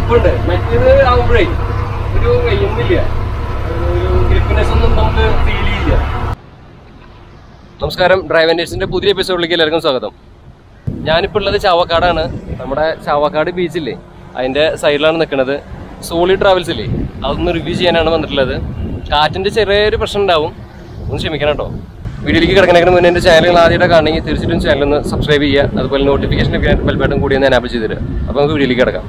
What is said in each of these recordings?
Grip ഉണ്ട് മറ്റേത് ആകുമ്പോഴേ ഒരു വെയ്യുന്നില്ല ഒരു ഗ്രിപ്പിനെസ് ഒന്നും നമുക്ക് ഫീൽ ചെയ്യില്ല നമസ്കാരം ഡ്രൈവൻഡേഴ്സിന്റെ പുതിയ എപ്പിസോഡിലേക്ക് എല്ലാവർക്കും സ്വാഗതം ഞാനിപ്പോൾ ഉള്ളത് ചാവക്കാടാണ് നമ്മുടെ ചാവക്കാട് ബീച്ചില്ലേ അതിന്റെ സൈഡിലാണ് നിൽക്കുന്നത് സോളി ട്രാവൽസ് ഇല്ലേ അതൊന്ന് റിവ്യൂ ചെയ്യാനാണ് വന്നിട്ടുള്ളത് കാറ്റിന്റെ ചെറിയൊരു പ്രശ്നം ഉണ്ടാവും ഒന്ന് ക്ഷമിക്കണം കേട്ടോ വീഡിയോയിലേക്ക് കിടക്കണതിന് മുന്നേ എൻ്റെ ചാനൽ ആദ്യമായിട്ട് കാണണമെങ്കിൽ തീർച്ചയായിട്ടും ചാനൽ ഒന്ന് സബ്സ്ക്രൈബ് ചെയ്യുക അതുപോലെ നോട്ടിഫിക്കേഷൻ ബെൽ ബട്ടൺ കൂടി ഒന്ന് എനാബിൾ ചെയ്ത് തരിക അപ്പോൾ നമുക്ക് വീഡിയോയിലേക്ക് കിടക്കാം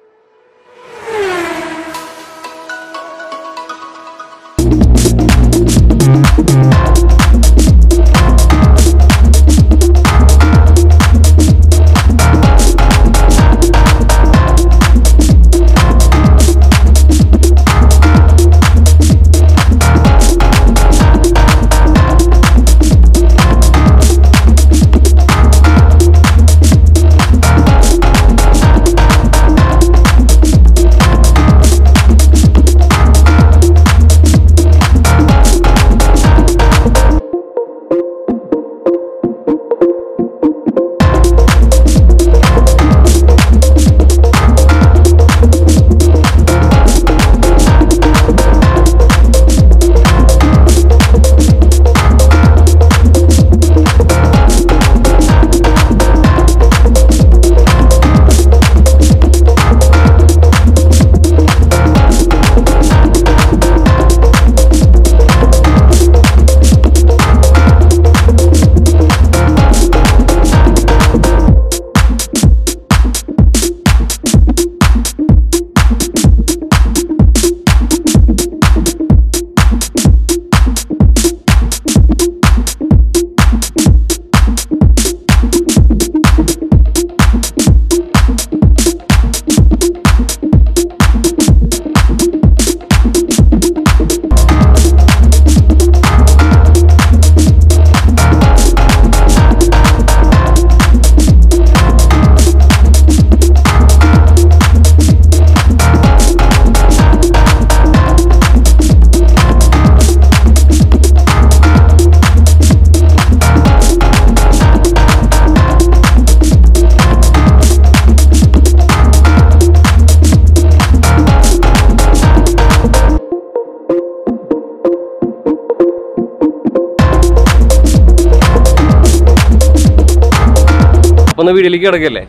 അപ്പോൾ ഒന്ന് വീഡിയോയിലേക്ക് കിടക്കല്ലേ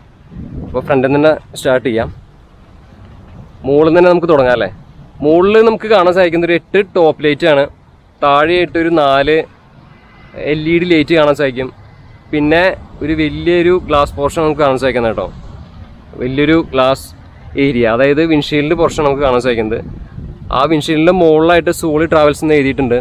അപ്പോൾ ഫ്രണ്ടിൽ നിന്ന് സ്റ്റാർട്ട് ചെയ്യാം മുകളിൽ നിന്ന് തന്നെ നമുക്ക് തുടങ്ങാം അല്ലേ മുകളിൽ നമുക്ക് കാണാൻ സാധിക്കുന്ന ഒരു എട്ട് ടോപ്പ് ലൈറ്റ് ആണ് താഴെയായിട്ട് ഒരു നാല് എൽ ഇ ഡി ലൈറ്റ് കാണാൻ സാധിക്കും പിന്നെ ഒരു വലിയൊരു ഗ്ലാസ് പോർഷൻ നമുക്ക് കാണാൻ സാധിക്കുന്നത് കേട്ടോ വലിയൊരു ഗ്ലാസ് ഏരിയ അതായത് വിൻഷീൽഡ് പോർഷൻ നമുക്ക് കാണാൻ സാധിക്കുന്നത് ആ വിൻഷീൽഡിൻ്റെ മുകളിലായിട്ട് സോളി ട്രാവൽസ് എന്ന് എഴുതിയിട്ടുണ്ട്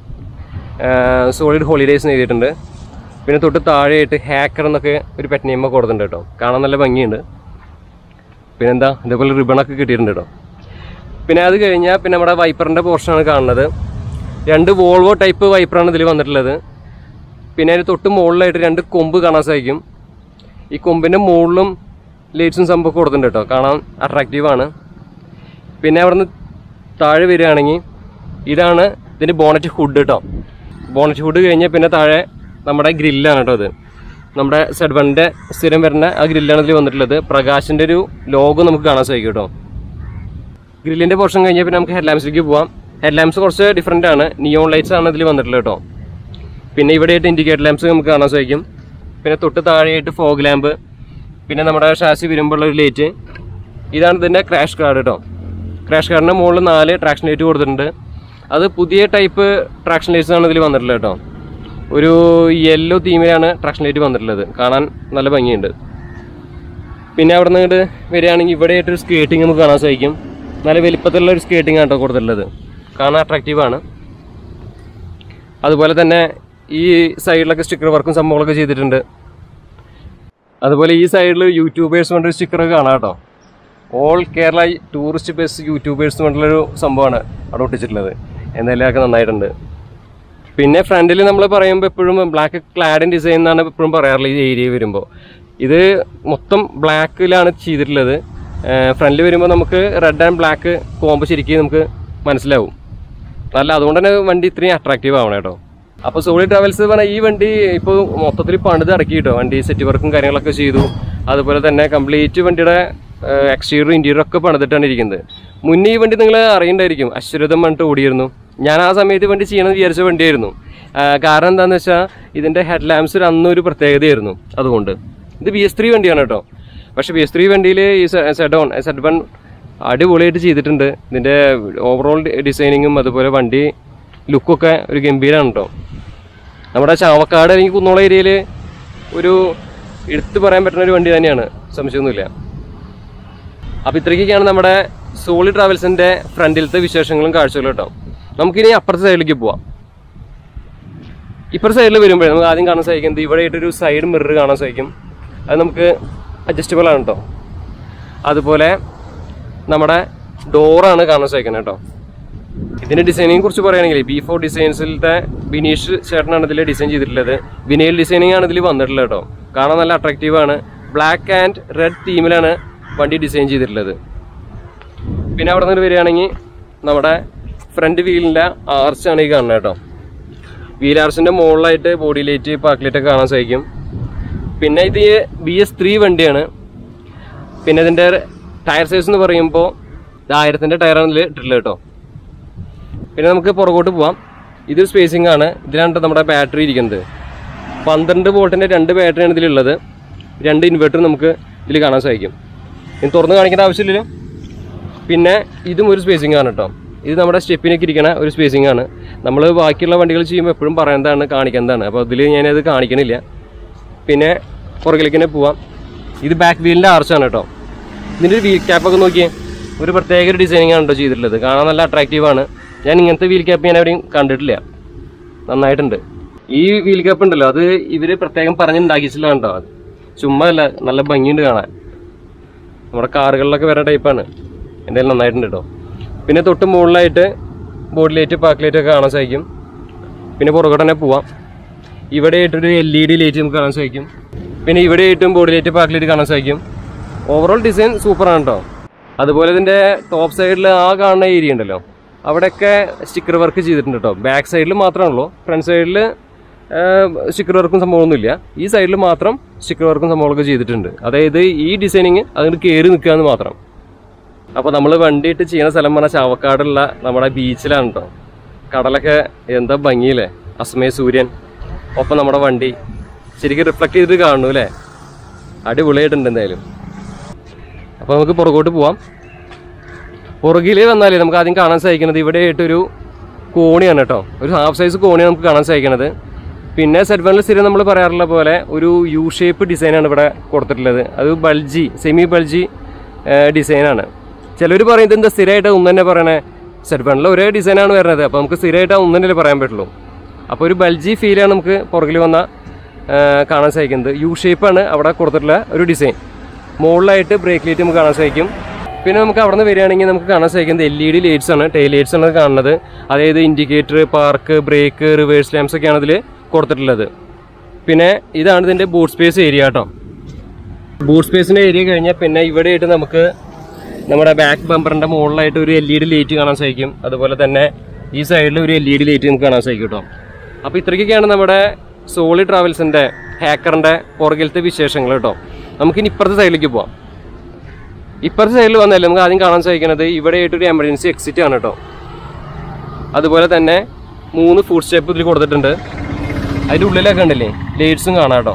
സോളിഡ് ഹോളിഡേയ്സ് എന്ന് എഴുതിയിട്ടുണ്ട് പിന്നെ തൊട്ട് താഴെയായിട്ട് ഹാക്കർ എന്നൊക്കെ ഒരു പെറ്റ് നെയിമ കൊടുത്തിട്ടുണ്ട് കേട്ടോ കാണാൻ നല്ല ഭംഗിയുണ്ട് പിന്നെന്താ ഇതേപോലെ റിബണൊക്കെ കിട്ടിയിട്ടുണ്ട് കേട്ടോ പിന്നെ അത് കഴിഞ്ഞാൽ പിന്നെ നമ്മുടെ വൈപ്പറിൻ്റെ പോർഷനാണ് കാണുന്നത് രണ്ട് വോൾവോ ടൈപ്പ് വൈപ്പറാണ് ഇതിൽ വന്നിട്ടുള്ളത് പിന്നെ അതിന് തൊട്ട് മുകളിലായിട്ട് രണ്ട് കൊമ്പ് കാണാൻ സാധിക്കും ഈ കൊമ്പിൻ്റെ മുകളിലും ലൈറ്റ്സും സംഭവം കൊടുത്തിട്ടുണ്ട് കേട്ടോ കാണാൻ അട്രാക്റ്റീവാണ് പിന്നെ അവിടെ നിന്ന് താഴെ വരികയാണെങ്കിൽ ഇതാണ് ഇതിൻ്റെ ബോണറ്റ് ഹുഡ് കേട്ടോ ബോണറ്റ് ഹുഡ് കഴിഞ്ഞാൽ പിന്നെ താഴെ നമ്മുടെ ഗ്രില്ലാണ് കേട്ടോ അത് നമ്മുടെ സെഡ് വണ്ണിൻ്റെ സ്ഥിരം വരുന്ന ആ ഗ്രില്ലാണ് ഇതിൽ വന്നിട്ടുള്ളത് പ്രകാശിൻ്റെ ഒരു ലോഗോ നമുക്ക് കാണാൻ സാധിക്കും കേട്ടോ ഗ്രില്ലിൻ്റെ പോർഷൻ കഴിഞ്ഞാൽ പിന്നെ നമുക്ക് ഹെഡ് ലാംപ്സിലേക്ക് പോവാം ഹെഡ് ലാംപ്സ് കുറച്ച് ഡിഫറെൻ്റ് ആണ് നിയോൺ ലൈറ്റ്സ് ആണ് ഇതിൽ വന്നിട്ടുള്ളത് കേട്ടോ പിന്നെ ഇവിടെയായിട്ട് ഇൻഡിക്കേറ്റർ ലാംപ്സ് നമുക്ക് കാണാൻ സാധിക്കും പിന്നെ തൊട്ട് താഴെയായിട്ട് ഫോഗ് ലാമ്പ് പിന്നെ നമ്മുടെ ഷാസി വരുമ്പോഴുള്ള ഒരു ലൈറ്റ് ഇതാണ് ഇതിൻ്റെ ക്രാഷ് കാർഡ് കേട്ടോ ക്രാഷ് കാർഡിൻ്റെ മുകളിൽ നാല് ട്രാക്ഷൻ ലൈറ്റ് കൊടുത്തിട്ടുണ്ട് അത് പുതിയ ടൈപ്പ് ട്രാക്ഷൻ ലൈറ്റ്സ് ആണ് ഇതിൽ വന്നിട്ടുള്ളത് കേട്ടോ ഒരു യെല്ലോ തീമിലാണ് ട്രാക്ഷൻ ലൈറ്റ് വന്നിട്ടുള്ളത് കാണാൻ നല്ല ഭംഗിയുണ്ട് പിന്നെ അവിടെ നിന്ന് വരികയാണെങ്കിൽ ഇവിടെ ആയിട്ടൊരു സ്കേട്ടിങ് നമുക്ക് കാണാൻ സാധിക്കും നല്ല വലിപ്പത്തിലുള്ള ഒരു സ്കേട്ടിംഗ് ആണ് കേട്ടോ കൊടുത്തിട്ടുള്ളത് കാണാൻ അട്രാക്റ്റീവാണ് അതുപോലെ തന്നെ ഈ സൈഡിലൊക്കെ സ്റ്റിക്കർ വർക്കും സംഭവങ്ങളൊക്കെ ചെയ്തിട്ടുണ്ട് അതുപോലെ ഈ സൈഡിൽ യൂട്യൂബേഴ്സ് കൊണ്ടൊരു സ്റ്റിക്കർ കാണാം കേട്ടോ all Kerala tourist bus YouTubers കൊണ്ടുള്ളൊരു സംഭവമാണ് അവിടെ ഒട്ടിച്ചിട്ടുള്ളത് എന്തായാലും അതൊക്കെ നന്നായിട്ടുണ്ട് പിന്നെ ഫ്രണ്ടിൽ നമ്മൾ പറയുമ്പോൾ എപ്പോഴും ബ്ലാക്ക് ക്ലാഡൻ ഡിസൈൻ എന്നാണ് എപ്പോഴും പറയാറുള്ളത് ഈ ഏരിയ വരുമ്പോൾ ഇത് മൊത്തം ബ്ലാക്കിലാണ് ചെയ്തിട്ടുള്ളത് ഫ്രണ്ടിൽ വരുമ്പോൾ നമുക്ക് റെഡ് ആൻഡ് ബ്ലാക്ക് കോമ്പ് ശരിക്കും നമുക്ക് മനസ്സിലാവും നല്ല അതുകൊണ്ട് തന്നെ വണ്ടി ഇത്രയും അട്രാക്റ്റീവ് ആവണം കേട്ടോ അപ്പോൾ സോളി ട്രാവൽസ് പറഞ്ഞാൽ ഈ വണ്ടി ഇപ്പോൾ മൊത്തത്തിൽ പണിത് ഇറക്കി കേട്ടോ വണ്ടി സെറ്റ് വർക്കും കാര്യങ്ങളൊക്കെ ചെയ്തു അതുപോലെ തന്നെ കംപ്ലീറ്റ് വണ്ടിയുടെ എക്സ്റ്റീരിയർ ഇൻറ്റീരിയർ ഒക്കെ പണിതിട്ടാണ് ഇരിക്കുന്നത് മുന്നേ ഈ വണ്ടി നിങ്ങൾ അറിയണ്ടായിരിക്കും അശ്വരഥം പറഞ്ഞിട്ട് ഓടിയിരുന്നു ഞാൻ ആ സമയത്ത് ഈ വണ്ടി ചെയ്യണമെന്ന് വിചാരിച്ച വണ്ടിയായിരുന്നു ആ, കാരണം എന്താണെന്ന് വെച്ചാൽ ഇതിൻ്റെ ഹെഡ് ലാമ്പ്സ് അന്നൊരു പ്രത്യേകതയായിരുന്നു അതുകൊണ്ട് ഇത് ബി എസ് ത്രീ വണ്ടിയാണ് കേട്ടോ പക്ഷേ ബി എസ് ത്രീ വണ്ടിയിൽ ഈ സെഡ് ഓൺ സെഡ് വൺ അടിപൊളിയായിട്ട് ചെയ്തിട്ടുണ്ട് ഇതിൻ്റെ ഓവറോൾ ഡിസൈനിങ്ങും അതുപോലെ വണ്ടി ലുക്കൊക്കെ ഒരു ഗംഭീരമാണ് കേട്ടോ നമ്മുടെ ചാവക്കാട് അല്ലെങ്കിൽ കുന്നോള ഏരിയയിൽ ഒരു എടുത്തു പറയാൻ പറ്റുന്ന ഒരു വണ്ടി തന്നെയാണ് സംശയമൊന്നുമില്ല അപ്പോൾ ഇത്രയ്ക്കൊക്കെയാണ് നമ്മുടെ സോളി ട്രാവൽസിൻ്റെ ഫ്രണ്ടിലത്തെ വിശേഷങ്ങളും കാഴ്ചകളും കേട്ടോ നമുക്കിനി അപ്പുറത്തെ സൈഡിലേക്ക് പോവാം ഇപ്പുറത്തെ സൈഡിൽ വരുമ്പോഴേ നമുക്ക് ആദ്യം കാണാൻ സാധിക്കുന്നത് ഇവിടെ ആയിട്ടൊരു സൈഡ് മിറർ കാണാൻ സാധിക്കും അത് നമുക്ക് അഡ്ജസ്റ്റബിൾ ആണ് കേട്ടോ അതുപോലെ നമ്മുടെ ഡോറാണ് കാണാൻ സാധിക്കുന്നത് കേട്ടോ ഇതിന്റെ ഡിസൈനിനെ കുറിച്ച് പറയുകയാണെങ്കിൽ ബി ഫോർ ഡിസൈൻസിലത്തെ ബിനീഷ് ചേട്ടനാണ് ഇതിൽ ഡിസൈൻ ചെയ്തിട്ടുള്ളത് വിനയൽ ഡിസൈനിങ് ആണ് ഇതിൽ വന്നിട്ടുള്ളത് കേട്ടോ കാണാൻ നല്ല അട്രാക്റ്റീവ് ആണ് ബ്ലാക്ക് ആൻഡ് റെഡ് തീമിലാണ് വണ്ടി ഡിസൈൻ ചെയ്തിട്ടുള്ളത് പിന്നെ അവിടെ നിന്ന് വരികയാണെങ്കിൽ നമ്മുടെ ഫ്രണ്ട് വീലിൻ്റെ ആർച്ചാണ് ഈ കാണുന്നത് കേട്ടോ വീൽ ആർച്ചിൻ്റെ മുകളിലായിട്ട് ബോഡി ലൈറ്റ് പാർക്ക് ലൈറ്റ് ഒക്കെ കാണാൻ സാധിക്കും പിന്നെ ഇത് ബി എസ് ത്രീ വണ്ടിയാണ് പിന്നെ ഇതിൻ്റെ ടയർ സൈസ് എന്ന് പറയുമ്പോൾ ഇത് ആയിരത്തിൻ്റെ ടയറാണ് ഇതിൽ ഇട്ടിട്ടുള്ളത് കേട്ടോ പിന്നെ നമുക്ക് പുറകോട്ട് പോവാം ഇത് സ്പേസിംഗ് ആണ് ഇതിലാണ് നമ്മുടെ ബാറ്ററി ഇരിക്കുന്നത് പന്ത്രണ്ട് വോൾട്ടിൻ്റെ രണ്ട് ബാറ്ററിയാണ് ഇതിലുള്ളത് രണ്ട് ഇൻവെർട്ടർ നമുക്ക് ഇതിൽ കാണാൻ സാധിക്കും ഇനി തുറന്ന് കാണിക്കേണ്ട ആവശ്യമില്ലല്ലോ പിന്നെ ഇതും ഒരു സ്പേസിംഗ് ആണ് കേട്ടോ ഇത് നമ്മുടെ സ്റ്റെപ്പിനൊക്കെ ഇരിക്കണ ഒരു സ്പേസിംഗ് ആണ് നമ്മൾ ബാക്കിയുള്ള വണ്ടികൾ ചെയ്യുമ്പോൾ എപ്പോഴും പറയുന്നതാണ് കാണിക്കുന്നതാണ് അപ്പോൾ അതിൽ ഞാനത് കാണിക്കണില്ല പിന്നെ പുറകിലേക്ക് തന്നെ പോവാം ഇത് ബാക്ക് വീലിൻ്റെ ആർച്ചാണ് കേട്ടോ ഇതിൻ്റെ ഒരു വീൽ ക്യാപ്പൊക്കെ നോക്കിയേ ഒരു പ്രത്യേക ഒരു ഡിസൈനിങ് ആണ് കേട്ടോ ചെയ്തിട്ടുള്ളത് കാണാൻ നല്ല അട്രാക്റ്റീവ് ആണ് ഞാൻ ഇങ്ങനത്തെ വീൽ ക്യാപ്പ് ഞാൻ എവിടെയും കണ്ടിട്ടില്ല നന്നായിട്ടുണ്ട് ഈ വീൽ ക്യാപ്പ് ഉണ്ടല്ലോ അത് ഇവർ പ്രത്യേകം പറഞ്ഞുണ്ടാക്കിച്ചില്ല കേട്ടോ അത് ചുമ്മാ അല്ല നല്ല ഭംഗിയുണ്ട് കാണാൻ നമ്മുടെ കാറുകളിലൊക്കെ വരുന്ന ടൈപ്പാണ് എന്തായാലും നന്നായിട്ടുണ്ട് കേട്ടോ പിന്നെ തൊട്ട് മുകളിലായിട്ട് ബോഡി ലൈറ്റ് പാക്ക് ലൈറ്റ് ഒക്കെ കാണാൻ സാധിക്കും പിന്നെ പുറകോട്ട് തന്നെ പോവാം ഇവിടെ ആയിട്ടൊരു എൽ ഇ ഡി ലൈറ്റ് നമുക്ക് കാണാൻ സാധിക്കും പിന്നെ ഇവിടെ ആയിട്ടും ബോഡി ലൈറ്റ് പാക്ക് ലൈറ്റ് കാണാൻ സാധിക്കും ഓവറോൾ ഡിസൈൻ സൂപ്പറാണ് കേട്ടോ അതുപോലെ ഇതിൻ്റെ ടോപ്പ് സൈഡിൽ ആ കാണുന്ന ഏരിയ ഉണ്ടല്ലോ അവിടെയൊക്കെ സ്റ്റിക്കർ വർക്ക് ചെയ്തിട്ടുണ്ട് കേട്ടോ ബാക്ക് സൈഡിൽ മാത്രമാണല്ലോ ഫ്രണ്ട് സൈഡിൽ സ്റ്റിക്കർ വർക്കും സംഭവമൊന്നുമില്ല ഈ സൈഡിൽ മാത്രം സ്റ്റിക്കർ വർക്കും സംഭവങ്ങളൊക്കെ ചെയ്തിട്ടുണ്ട് അതായത് ഈ ഡിസൈനിങ് അതിന് കയറി നിൽക്കുകയെന്ന് മാത്രം അപ്പോൾ നമ്മൾ വണ്ടിയിട്ട് ചെയ്യുന്ന സ്ഥലം പറഞ്ഞാൽ ചാവക്കാടുള്ള നമ്മുടെ ബീച്ചിലാണ് കേട്ടോ കടലൊക്കെ എന്താ ഭംഗിയില്ലേ അസ്മയ സൂര്യൻ ഒപ്പം നമ്മുടെ വണ്ടി ശരിക്കും റിഫ്ലക്ട് ചെയ്തിട്ട് കാണുന്നു അല്ലേ അടിപൊളിയായിട്ടുണ്ട് എന്തായാലും അപ്പോൾ നമുക്ക് പുറകോട്ട് പോവാം പുറകിൽ വന്നാലേ നമുക്ക് ആദ്യം കാണാൻ സാധിക്കുന്നത് ഇവിടെ ആയിട്ടൊരു കോണിയാണ് കേട്ടോ ഒരു ഹാഫ് സൈസ് കോണിയാണ് നമുക്ക് കാണാൻ സാധിക്കുന്നത് പിന്നെ സെറ്റ് വണ്ണിൽ സ്ഥിരം നമ്മൾ പറയാറുള്ള പോലെ ഒരു യു ഷേപ്പ് ഡിസൈനാണ് ഇവിടെ കൊടുത്തിട്ടുള്ളത് അത് ബൾജി സെമി ബൾജി ഡിസൈനാണ് ചിലർ പറയുന്നത് എന്താ സ്ഥിരമായിട്ട് ഒന്ന് തന്നെ പറയണേ സെറ്റ് വണ്ണിൽ ഒരേ ഡിസൈനാണ് വരുന്നത് അപ്പോൾ നമുക്ക് സ്ഥിരമായിട്ട് ഒന്ന് തന്നെ പറയാൻ പറ്റുള്ളൂ അപ്പോൾ ഒരു ബൾജി ഫീലാണ് നമുക്ക് പുറകിൽ വന്ന ആ, കാണാൻ സാധിക്കുന്നത് യു ഷേപ്പാണ് അവിടെ കൊടുത്തിട്ടുള്ള ഒരു ഡിസൈൻ മുകളിലായിട്ട് ബ്രേക്ക് ലൈറ്റ് നമുക്ക് കാണാൻ സാധിക്കും പിന്നെ നമുക്ക് അവിടെ നിന്ന് വരികയാണെങ്കിൽ നമുക്ക് കാണാൻ സാധിക്കുന്നത് എൽ ഇ ഡി ലൈറ്റ്സ് ആണ് ടെയിൽ ലൈറ്റ്സ് ആണ് കാണുന്നത് അതായത് indicator park brake reverse lamps ഒക്കെയാണ് ഇതിൽ കൊടുത്തിട്ടുള്ളത് പിന്നെ ഇതാണ് ഇതിൻ്റെ ബൂട്ട് സ്പേസ് ഏരിയ കേട്ടോ ബൂട്ട് സ്പേസിൻ്റെ ഏരിയ കഴിഞ്ഞാൽ പിന്നെ ഇവിടെ ആയിട്ട് നമുക്ക് നമ്മുടെ ബാക്ക് ബമ്പറിൻ്റെ മുകളിലായിട്ട് ഒരു എൽ ഇ ഡി ലൈറ്റ് കാണാൻ സാധിക്കും അതുപോലെ തന്നെ ഈ സൈഡിൽ ഒരു എൽ ഇ ഡി ലൈറ്റ് നമുക്ക് കാണാൻ സാധിക്കും കേട്ടോ അപ്പോൾ ഇത്രയ്ക്കൊക്കെയാണ് നമ്മുടെ സോളി ട്രാവൽസിൻ്റെ ഹാക്കറിൻ്റെ പുറകിലത്തെ വിശേഷങ്ങൾ കേട്ടോ നമുക്കിനി ഇപ്പുറത്തെ സൈഡിലേക്ക് പോവാം ഇപ്പുറത്തെ സൈഡിൽ വന്നാലും നമുക്ക് ആദ്യം കാണാൻ സാധിക്കുന്നത് ഇവിടെ ആയിട്ടൊരു എമർജൻസി എക്സിറ്റ് ആണ് കേട്ടോ അതുപോലെ തന്നെ മൂന്ന് ഫുഡ് സ്റ്റെപ്പ് ഇതിൽ കൊടുത്തിട്ടുണ്ട് അതിൻ്റെ ഉള്ളിലൊക്കെ ഉണ്ടല്ലേ ലൈറ്റ്സും കാണാം കേട്ടോ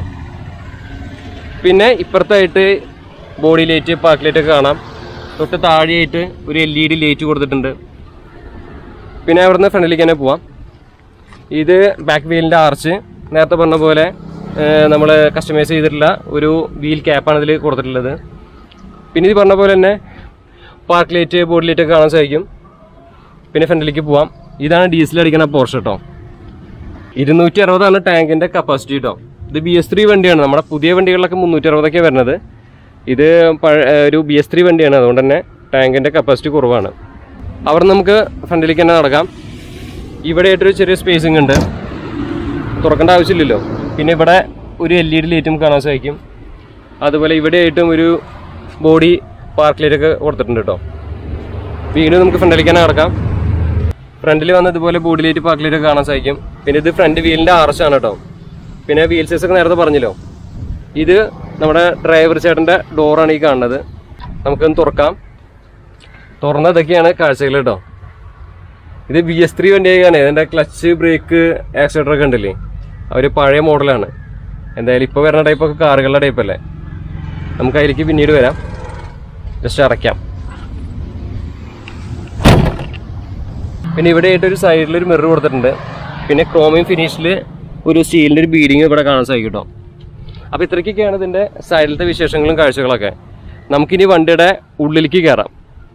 പിന്നെ ഇപ്പുറത്തായിട്ട് ബോഡി ലൈറ്റ് പാർക്ക് ലൈറ്റ് ഒക്കെ കാണാം തൊട്ട് താഴെയായിട്ട് ഒരു എൽ ഇ ഡി ലൈറ്റ് കൊടുത്തിട്ടുണ്ട് പിന്നെ അവിടുന്ന് ഫ്രണ്ടിലേക്ക് തന്നെ പോവാം ഇത് ബാക്ക് വീലിൻ്റെ ആർച്ച് നേരത്തെ പറഞ്ഞ പോലെ നമ്മൾ കസ്റ്റമൈസ് ചെയ്തിട്ടുള്ള ഒരു വീൽ ക്യാപ്പാണ് ഇതിൽ കൊടുത്തിട്ടുള്ളത് പിന്നെ ഇത് പറഞ്ഞ പോലെ തന്നെ പാർക്ക് ലൈറ്റ് ബോഡി ലൈറ്റ് ഒക്കെ കാണാൻ സാധിക്കും പിന്നെ ഫ്രണ്ടിലേക്ക് പോവാം ഇതാണ് ഡീസൽ അടിക്കുന്ന പോർഷ കേട്ടോ ഇരുന്നൂറ്റി അറുപതാണ് ടാങ്കിൻ്റെ കപ്പാസിറ്റി കേട്ടോ ഇത് ബി എസ് ത്രീ വണ്ടിയാണ് നമ്മുടെ പുതിയ വണ്ടികളിലൊക്കെ മുന്നൂറ്റി അറുപതൊക്കെ വരുന്നത് ഇത് പഴ- ഏഹ് ഒരു ബി എസ് ത്രീ വണ്ടിയാണ് അതുകൊണ്ട് തന്നെ ടാങ്കിൻ്റെ കപ്പാസിറ്റി കുറവാണ് അവിടെ നമുക്ക് ഫ്രണ്ടിലേക്ക് തന്നെ നടക്കാം ഇവിടെ ആയിട്ടൊരു ചെറിയ സ്പേസിംഗ് ഉണ്ട് തുറക്കേണ്ട ആവശ്യമില്ലല്ലോ പിന്നെ ഇവിടെ ഒരു എൽ ഇ ഡി ലൈറ്റും കാണാൻ സാധിക്കും അതുപോലെ ഇവിടെ ആയിട്ടും ഒരു ബോഡി പാർക്ക് ലൈറ്റ് ഒക്കെ കൊടുത്തിട്ടുണ്ട് കേട്ടോ വീണ്ടും നമുക്ക് ഫ്രണ്ടിലേക്ക് തന്നെ നടക്കാം ഫ്രണ്ടിൽ വന്ന് ഇതുപോലെ ബോഡി ലൈറ്റ് പാർക്ക് ലൈറ്റ് ഒക്കെ കാണാൻ സാധിക്കും പിന്നെ ഇത് ഫ്രണ്ട് വീലിൻ്റെ ആർച്ചാണ് കേട്ടോ പിന്നെ വീൽ സൈസ് ഒക്കെ നേരത്തെ പറഞ്ഞല്ലോ ഇത് നമ്മുടെ ഡ്രൈവർ ചേട്ടൻ്റെ ഡോറാണ് ഈ കാണുന്നത് നമുക്കൊന്ന് തുറക്കാം തുറന്ന ഇതൊക്കെയാണ് കാഴ്ചകൾ കേട്ടോ ഇത് ബി എസ് ത്രീ വണ്ടിയാണ് ഇതിൻ്റെ ക്ലച്ച് ബ്രേക്ക് ആക്സിലേറ്റർ ഒക്കെ ഉണ്ടല്ലേ അവർ പഴയ മോഡലാണ് എന്തായാലും ഇപ്പോൾ വരുന്ന ടൈപ്പൊക്കെ കാറുകളുടെ ടൈപ്പ് അല്ലേ നമുക്ക് അതിലേക്ക് പിന്നീട് വരാം ജസ്റ്റ് അടയ്ക്കാം പിന്നെ ഇവിടെ ആയിട്ട് ഒരു സൈഡിൽ ഒരു മിറർ കൊടുത്തിട്ടുണ്ട് പിന്നെ ക്രോമിയം ഫിനിഷിൽ ഒരു സ്റ്റീലിൻ്റെ ഒരു ബീഡിങ് ഇവിടെ കാണാൻ സാധിക്കും കേട്ടോ അപ്പോൾ ഇത്രയ്ക്കൊക്കെയാണ് ഇതിൻ്റെ സൈഡിലത്തെ വിശേഷങ്ങളും കാഴ്ചകളൊക്കെ നമുക്കിനി വണ്ടിയുടെ ഉള്ളിലേക്ക് കയറാം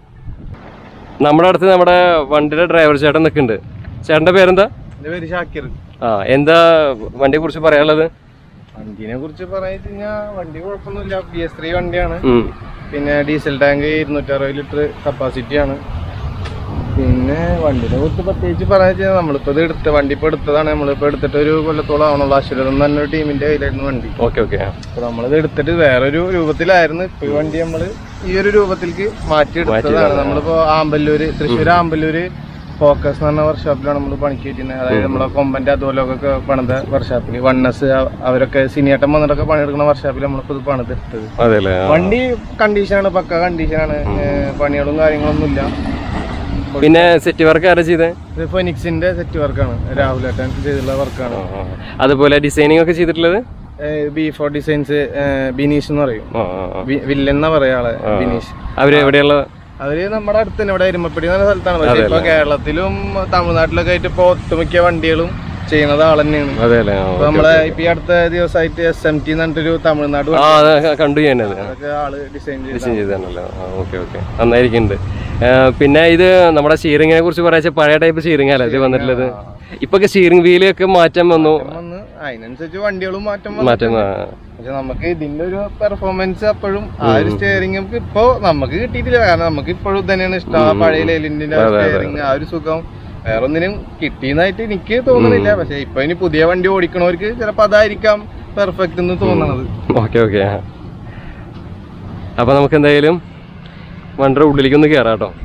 നമ്മുടെ അടുത്ത് നമ്മുടെ വണ്ടിയുടെ ഡ്രൈവർ ചേട്ടൻ നിൽക്കുന്നുണ്ട് ചേട്ടൻ്റെ പേരെന്താ എന്റെ പേര് ഷാക്കിർ ആ എന്താ വണ്ടിയെ കുറിച്ച് പറയാനുള്ളത് വണ്ടിനെ കുറിച്ച് പറയാന്ന് വെച്ച് കഴിഞ്ഞാൽ വണ്ടി കുഴപ്പമൊന്നുമില്ല ബി എസ് ത്രീ വണ്ടിയാണ് ഉം. പിന്നെ ഡീസൽ ടാങ്ക് ഇരുന്നൂറ്റി അറുപത് ലിറ്റർ കപ്പാസിറ്റി ആണ് പിന്നെ വണ്ടിനെ കുറിച്ച് പ്രത്യേകിച്ച് പറയാന്ന് വെച്ച് കഴിഞ്ഞാൽ നമ്മളിപ്പോ ഇത് എടുത്ത വണ്ടി ഇപ്പൊ എടുത്തതാണ് നമ്മളിപ്പോ എടുത്തിട്ട് ഒരു കൊല്ലത്തോളം ആവണുള്ളൂ അശ്വരം തന്നെ ഒരു ടീമിന്റെ കയ്യിലായിരുന്നു വണ്ടി ഓക്കെ ഓക്കെ ആ. അപ്പൊ നമ്മളിത് എടുത്തിട്ട് വേറൊരു രൂപത്തിലായിരുന്നു ഇപ്പൊ ഈ വണ്ടി നമ്മള് ഈ ഒരു രൂപത്തിലേക്ക് മാറ്റി എടുത്തതാണ് നമ്മളിപ്പോ ആമ്പല്ലൂര് തൃശ്ശൂർ ആമ്പല്ലൂര് ഫോക്കസ് എന്ന് പറഞ്ഞ വർക്ക്ഷോപ്പിലാണ് നമ്മൾ പണിക്ക് പറ്റുന്നത് അതായത് നമ്മളെ കൊമ്പന്റെ അതുപോലൊക്കെ പണിത വർക്ക്ഷോപ്പിൽ വണ്ണസ് അവരൊക്കെ സിനിയേട്ടൻ വന്നിട്ടൊക്കെ പണിയെടുക്കുന്ന വർക്ക്ഷോപ്പിൽ നമ്മളിപ്പോ ഇത് പണിതെടുത്തത് അതെല്ലേ ആ. വണ്ടി കണ്ടീഷനാണ് പക്ക കണ്ടീഷനാണ് പണികളും കാര്യങ്ങളൊന്നും ഇല്ല പിന്നെ സെറ്റ് വർക്ക് ആരാ ചെയ്തത് ഇത് ഫെനിക്സിന്റെ സെറ്റ് വർക്കാണ് രാഹുലേട്ടൻ ചെയ്തുള്ള വർക്കാണ് അതുപോലെ ഡിസൈനിങ് ഒക്കെ ചെയ്തിട്ടുള്ളത് ബി ഫോർ ഡിസൈൻസ് ബിനീഷ് എന്ന് പറയും ആ, ആ, ആ. വി- വില്ലൻ എന്നാ പറയാ ആളെ ബിനീഷ് അവര് എവിടെയുള്ള അവര് നമ്മുടെ അടുത്ത് തന്നെ ഇവിടെ എരുമപ്പെടി എന്ന സ്ഥലത്താണ് പക്ഷെ ഇപ്പൊ കേരളത്തിലും തമിഴ്നാട്ടിലൊക്കെ ആയിട്ട് ഇപ്പൊ ഒട്ടുമിക്ക വണ്ടികളും ചെയ്യുന്നത് ആൾ തന്നെയാണ് അതെല്ലേ ആ, ഇപ്പൊ നമ്മളെ ഇപ്പൊ ഈ അടുത്ത ദിവസമായിട്ട് എസ് എം ടി എന്ന് പറഞ്ഞിട്ടൊരു തമിഴ്നാട് ആ അത് കണ്ടു ഞാനത് അതൊക്കെ ആള് ഡിസൈൻ ചെയ്ത് ഡിസൈൻ ചെയ്താണല്ലോ ഓക്കെ ഓക്കെ നന്നായിരിക്കുന്നുണ്ട് ആ, പിന്നെ ഇത് നമ്മുടെ സ്റ്റീറിങ്ങിനെ കുറിച്ച് പറയാ പഴയ ടൈപ്പ് സ്റ്റീറിംഗ് അല്ലേ ഇത് വന്നിട്ടുള്ളത് ഇപ്പൊ സ്റ്റീറിംഗ് വീല് ഒക്കെ മാറ്റം വന്നു വന്ന് അതിനനുസരിച്ച് വണ്ടികളും മാറ്റം മാറ്റം ആ, പക്ഷെ നമുക്ക് ഇതിന്റെ ഒരു പെർഫോമൻസ് അപ്പോഴും ആ ഒരു സ്റ്റിയറിംഗ് നമുക്ക് ഇപ്പൊ നമുക്ക് കിട്ടിയിട്ടില്ല കാരണം നമുക്ക് ഇപ്പോഴും ഇത് തന്നെയാണ് ഇഷ്ടം ആ പഴയ ലെലിന്റെ സ്റ്റിയറിംഗ് ആ ഒരു സുഖം വേറെ ഒന്നിനും കിട്ടിയെന്നായിട്ട് എനിക്ക് തോന്നുന്നില്ല പക്ഷെ ഇപ്പൊ ഇനി പുതിയ വണ്ടി ഓടിക്കണവർക്ക് ചിലപ്പോ അതായിരിക്കാം പെർഫെക്റ്റ് എന്ന് തോന്നണത് ഓക്കെ ഓക്കെ ആ. അപ്പൊ നമുക്ക് എന്തായാലും വണ്ടിയുടെ ഉള്ളിലേക്ക് ഒന്ന് കയറാം കേട്ടോ